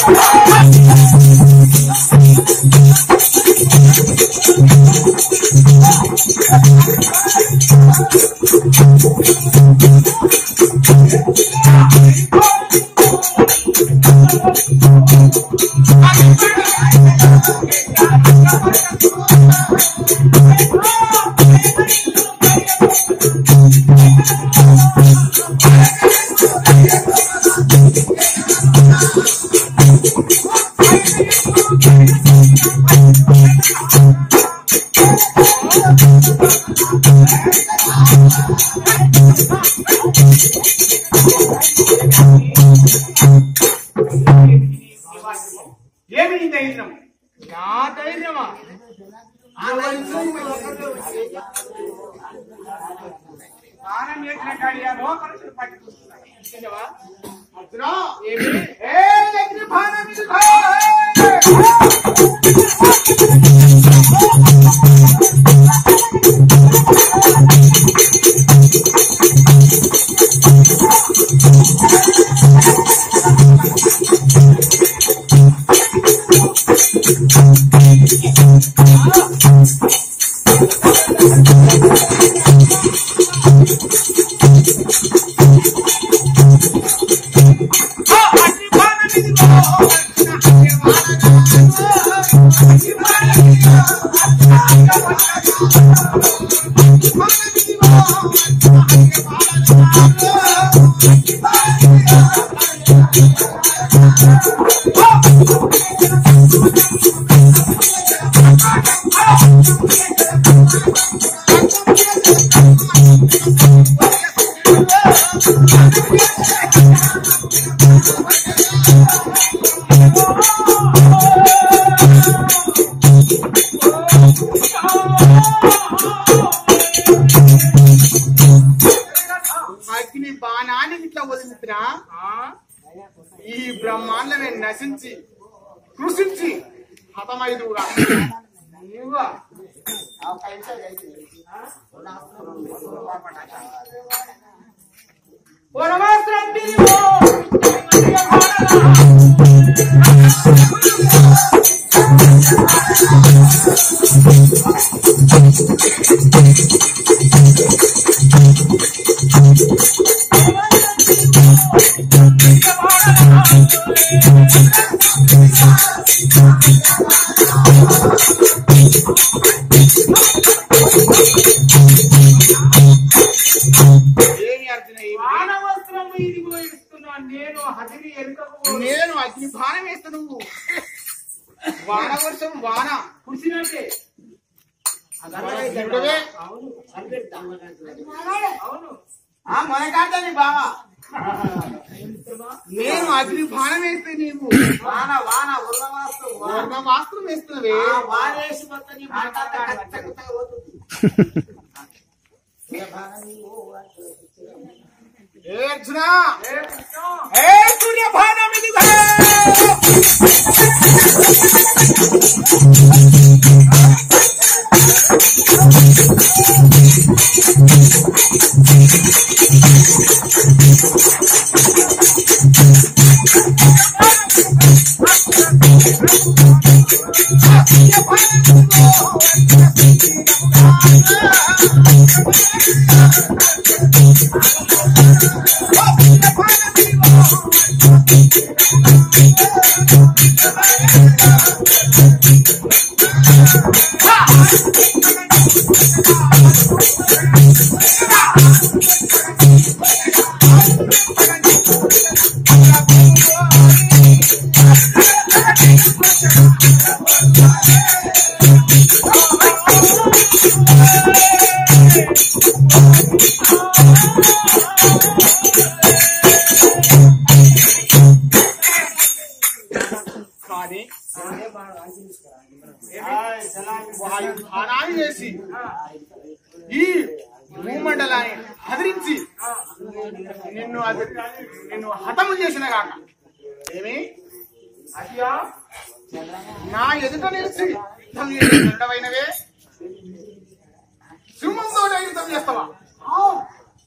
ఏమి నీ ధైర్యం నా ధైర్యమా ప్రాణం చేసిన కాడియా లోపల పట్టి చూస్తున్నాడు నిజమా? అర్జునా ఏమి ఏ అగ్ని బాణం ఇదిగో! ఆ అగ్ని బాణం ఇదిగో! అర్జున, అగ్ని బాణం ఇదిగో! అగ్ని బాణం ఇదిగో! అర్జున, అగ్ని బాణం ఇదిగో! అగ్ని బాణం ఇదిగో! అర్జున, అగ్ని బాణం ఇదిగో! అగ్ని బాణం ఇదిగో! అగ్ని బాణాన్ని ఇట్లా వదిలిపినా ఆ? ఈ బ్రహ్మాండమే నశించి కృషించి హతమైదుగా నీవా? పరమాస్త్రం నీవో! జగమండియ భారత! ఏమి అర్జున ఏమి? మానవస్త్రం ఇదిగో ఇస్తున్నా నేను హదిరి ఎరుకకు నేను అగ్ని బాణం వేస్తా నువ్వు వాన వర్షం వాన కుర్చినట్టే చూడవే. అవును అవును ఆ మొనకాడని బావా నేను అగ్ని బాణం వేస్తే నీవు వాన వాన ఉల్లవాస్తు వర్ణ మాస్త్రం వేస్తున్నవే వానేసి మొత్తం నీ మాట పోతుంది ఏ అర్జున ఏ కృష్ణ ఏ సూర్య బాణం ఇదిగో కానీ వాయు బాణాన్ని వేసి ఈ భూమండలాన్ని హదిరించి నిన్ను అది నిన్ను హతము చేసిన గాక ఏమి అయ్యా నా ఎదుట నిలిచి యుద్ధం చేయడమైనవే సింహంతో యుద్ధం చేస్తావా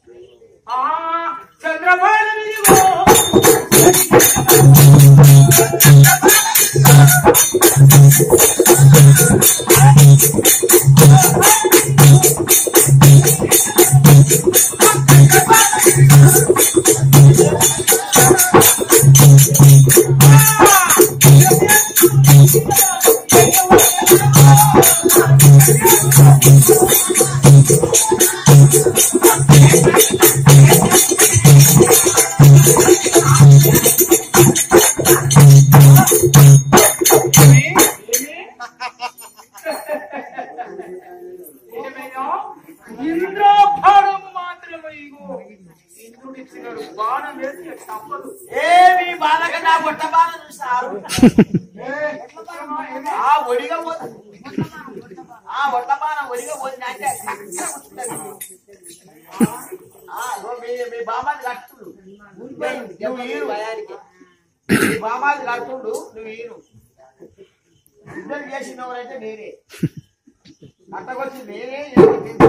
ఆ చంద్రబాబు ఇదిగో ఏమయ్యా? ఇంద్రభారము మాత్రమే ఇగో ఇంద్రుడు ఇచ్చినాడు బాణం వేస్తే తప్పదు ఏమి బాలక నా బొట్ట బాల చూసారు ఆ ఒడిగా పోతుంది ఆ ఒట్ట బాల ఒడిగా పోతుంది అంటే చక్కగా కూర్చుంటది. ఆ, ఇగో మీ మీ బామాది కట్టుడు నువ్వు ఈరు భయానికి మీ బామాది కట్టుడు నువ్వు ఈరు ఇద్దరు చేసినవరైతే నేనే అట్టకొచ్చి నేనే ఇగో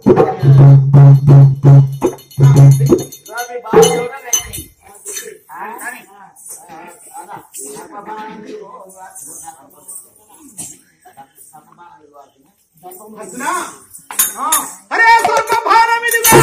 మీ బావ ఎవరో వ్యక్తి. ఆ, కానీ, అలా, అర్జునా, ఆ, అరే స్వర్గ భారం ఇదిగో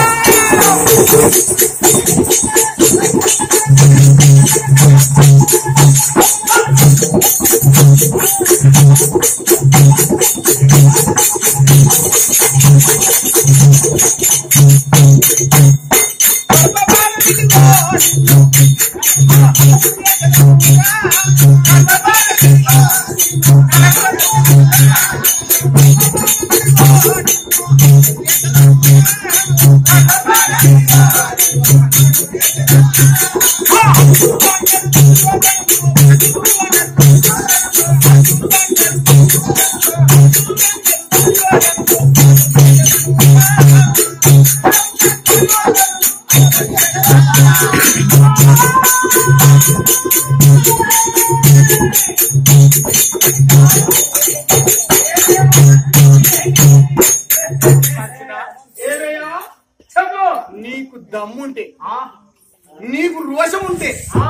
ఏమయ్యా చెప్పు నీకు దమ్ముంటే ఆ, నీకు రోషం ఉంటే ఆ,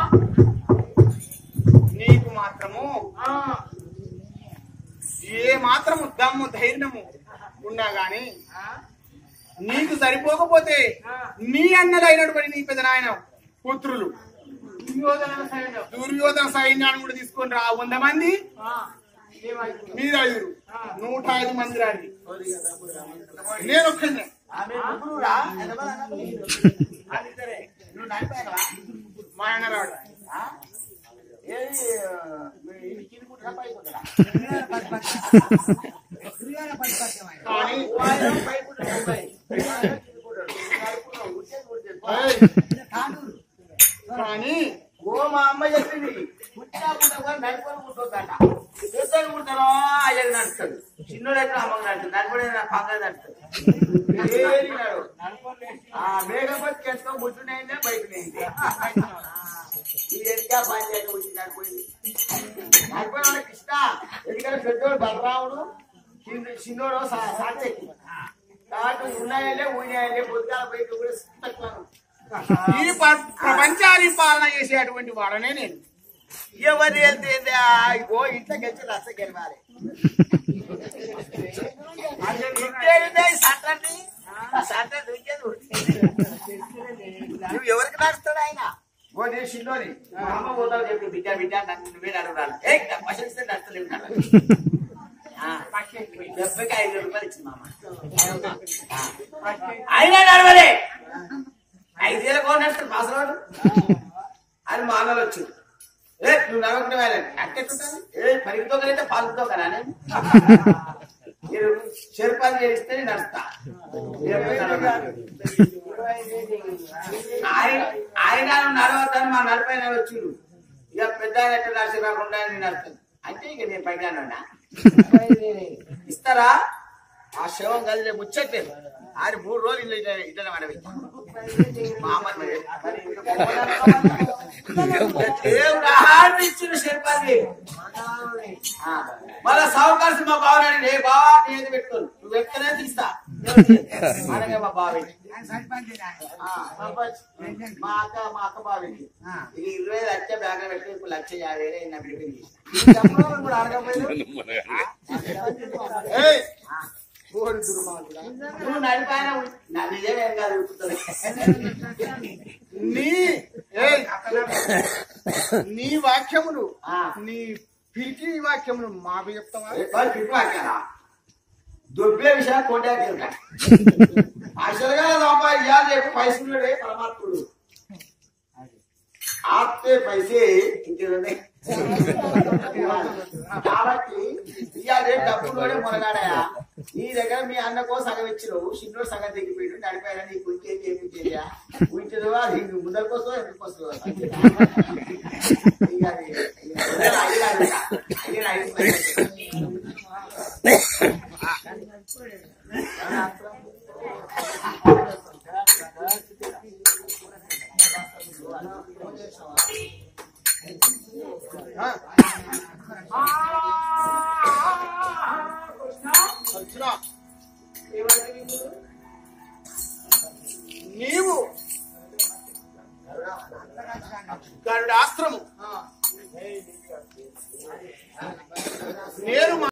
నీకు మాత్రము ఆ, ఏ మాత్రము దమ్ము ధైర్యము ఉన్నా గాని ఆ, నీకు సరిపోకపోతే నీ అన్నదైనటువంటి నీ పెద్ద నాయన పుత్రులు దుర్యోధన సైన్యం. దుర్యోధన సైన్యాన్ని కూడా తీసుకొని రా వంద మంది ఆ, ఏమైంది? మీద ఐదుగురు నూట ఐదు మంది రాడి నేను ఒక్కనే ఆమె ముగ్గురు రా ఎంతమంది అన్నారు? అది సరే. నువ్వు నడిపాయనవా? మా ఆయన రాడు ఆ? ఏది మీ ఇల్లు కిందికుంటారా, పైకుంటారా? కానీ ఆయన పైకుంటాడు, అబ్బాయి. ఆయన కిందికుంటాడు. నడుపుకున్నావు, ఉరికేది ఉరికేది. ఏయ్, కానీ ఓ మా అమ్మ చెప్పింది పుట్టినప్పుడు కూడా నడుపుకొని కూర్చోద్దట పెద్దలు కుడతారో అయ్యకి నడుస్తాడు చిన్నోడు అయితే అమ్మకి నడుస్తుంది నడుపుడే నా పక్కన నడుస్తాడు ఏది నడు. ఆ మేఘపతి ఎంతో ముట్టునైందే బయటనైందే ఇది ఎంత పని చేయక వచ్చి నడిపోయింది నడిపోయిన వాళ్ళకి ఇష్ట ఎందుకంటే పెద్దోడు బలరాముడు చిన్న- చిన్నోడు సా- సాత్యకి కాబట్టి ఉన్నాయలే ఊనాయలే పొద్దుగాల బయట కూడా తక్కువ ఈ ప- ప్రపంచాన్ని పాలన చేసేటువంటి వాడనే నేను ఎవరు వెళ్తే ఓ ఇంట్లో గెలిచి రచ్చ గెలవాలి నువ్వు ఎవరికి నడుస్తాడు ఆయన ఓ నేను చిన్నోని మా అమ్మ పోతావు చెప్పి బిడ్డ బిడ్డ నన్ను నువ్వే నడవాలి ఏ క్వశ్చన్స్ నడుస్తలేవు డెబ్బైకి ఐదు రూపాయలు ఇచ్చింది మామ అయినా నడవలే ఐదేళ్ళ కూడా నడుస్తాడు పాసరాడు అని మా అన్నలు వచ్చింది ఏ నువ్వు నడవకుండా వెళ్ళండి అట్టెట్టుంటాను ఏ పరిగితో కలిగితే పాలుతో కదా నేను మీరు చెరుపాలు చేస్తే నడుస్తా లేకపోతే నడవను. ఆయన ఆయన నడవద్దని మా నడిపై వచ్చిండు ఇక పెద్ద ఆయన ఎట్లా నడిచి రాకుండా నేను నడుస్తాను అంటే ఇక నేను పైగా ఉన్నా ఇస్తారా ఆ శవం కలిసి ముచ్చట్లేదు ఆయన మూడు రోజులు ఇట్లా ఇట్లా మనవి మా అమ్మ మరి దేవుడు ఆహారం ఇచ్చిన శిల్పాన్ని మళ్ళా సావుకాల్సి మా బావ ఏ బావా నేను పెట్టుకోను నువ్వు ఎక్కనే తీస్తా అనగా మా బావ ఆ, సర్పంచ్. మా అక్క మా అక్క బావింది ఇది ఇరవై లక్ష బ్యాంక్ పెట్టి ఇప్పుడు లక్ష యాభై వేలు నా బిడ్డ చెప్పడం కూడా అడగలేదు ఏయ్! ఓడి దుర్మార్గుడా. నువ్వు నడిపాయన నా నిజమేం కాదు ఉరుకుతుంది. నీ ఏయ్! నీ వాక్యములు ఆ. నీ పిలిచి వాక్యములు మాకు చెప్తావా ఏ, వాళ్ళు పిలిపాకారా? దొబ్బే విషయం కొంటాకి అసలుగా లోపల ఇవాళ రేపు పైసలు పరమాత్ముడు ఆప్తే పైసే ఇంకేదండి కాబట్టి ఇవాళ రేపు డబ్బులోనే మొనగాడయా నీ దగ్గర మీ అన్నకో సగం ఇచ్చినావు చిన్నోడు సగం తెగిపోయాడు నడిపాయన నీకు ఇంకేం చేయించేయా ఉంచదు అది ముందరికి వస్తుందో ఎందుకు వస్తుందో ఇక అది ఇక అది కాదు ఇక. అది ఐదు ఆ? ఆ, కృష్ణ వచ్చినా నీవు గరుడాస్త్రము నేను